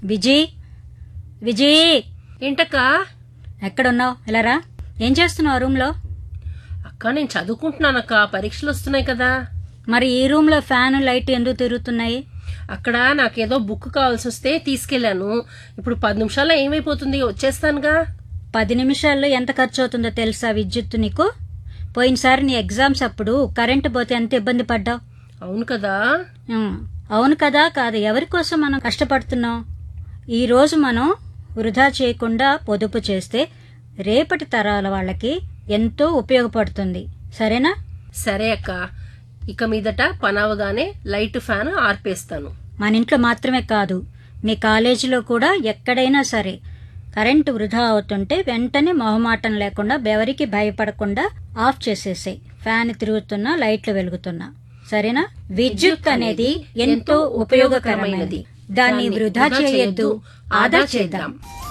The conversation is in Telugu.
విజయ్ విజయ్ ఏంటక్క ఎక్కడున్నావు ఇలా రా ఏం చేస్తున్నావు రూమ్లో అక్క నేను చదువుకుంటున్నానక్క పరీక్షలు వస్తున్నాయి కదా మరి ఈ రూమ్లో ఫ్యాన్ లైట్ ఎందుకు తిరుగుతున్నాయి అక్కడ నాకేదో బుక్ కావాల్సి వస్తే తీసుకెళ్లాను ఇప్పుడు పది నిమిషాల్లో ఏమైపోతుంది వచ్చేస్తానుగా పది నిమిషాల్లో ఎంత ఖర్చు అవుతుందో తెలుసా విద్యుత్ నీకు పోయినసారి నీ ఎగ్జామ్స్ అప్పుడు కరెంటు పోతే ఎంత ఇబ్బంది పడ్డావు అవును కదా ఉమ్, అవును కదా కాదు ఎవరి కోసం మనం కష్టపడుతున్నాం ఈ రోజు మనం వృధా చేయకుండా పొదుపు చేస్తే రేపటి తరాల వాళ్ళకి ఎంతో ఉపయోగపడుతుంది సరేనా సరే అక్క ఇక మీదట పనవగానే లైట్ ఫ్యాన్ ఆర్పేస్తాను మన ఇంట్లో మాత్రమే కాదు మీ కాలేజీలో కూడా ఎక్కడైనా సరే కరెంటు వృధా అవుతుంటే వెంటనే మొహమాటం లేకుండా బెవరికి భయపడకుండా ఆఫ్ చేసేసాయి ఫ్యాన్ తిరుగుతున్నా లైట్లు వెలుగుతున్నా సరేనా విద్యుత్ అనేది ఎంతో ఉపయోగకరమైనది దాన్ని వృధా చేయొద్దు ఆదా చేద్దాం